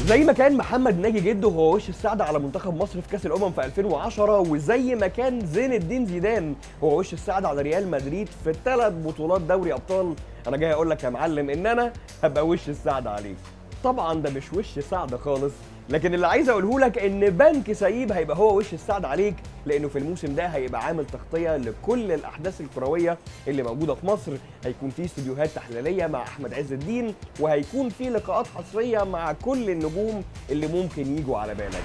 زي ما كان محمد ناجي جده هو وش السعد على منتخب مصر في كاس الامم في 2010 وزي ما كان زين الدين زيدان هو وش السعد على ريال مدريد في ثلاث بطولات دوري ابطال انا جاي اقول لك يا معلم ان انا هبقى وش السعد عليك طبعا ده مش وش سعد خالص لكن اللي عايز اقوله لك ان بنك سعيب هيبقى هو وش السعد عليك لانه في الموسم ده هيبقى عامل تغطيه لكل الاحداث الكرويه اللي موجوده في مصر هيكون في استوديوهات تحليليه مع احمد عز الدين وهيكون في لقاءات حصريه مع كل النجوم اللي ممكن يجوا على بالك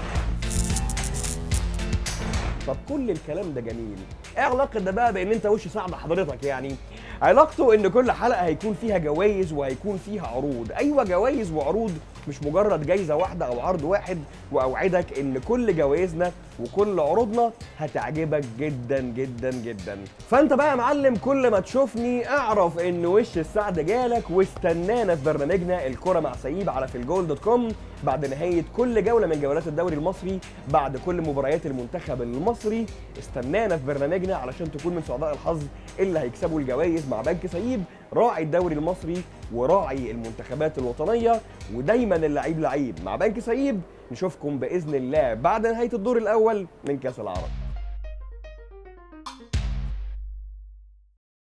طب كل الكلام ده جميل ايه علاقه ده بقى بان انت وش سعد حضرتك يعني علاقته ان كل حلقه هيكون فيها جوائز وهيكون فيها عروض ايوه جوائز وعروض مش مجرد جايزه واحده او عرض واحد واوعدك ان كل جوائزنا وكل عروضنا هتعجبك جدا جدا جدا فانت بقى يا معلم كل ما تشوفني اعرف ان وش السعد جالك واستنانا في برنامجنا الكره مع سيب على في الجول دوت كوم بعد نهايه كل جوله من جولات الدوري المصري بعد كل مباريات المنتخب المصري استنانا في برنامجنا علشان تكون من سعداء الحظ اللي هيكسبوا الجوائز مع بنك سيب راعي الدوري المصري وراعي المنتخبات الوطنيه ودايما اللعيب لعيب مع بنك سيب نشوفكم باذن الله بعد نهايه الدور الاول من كاس العرب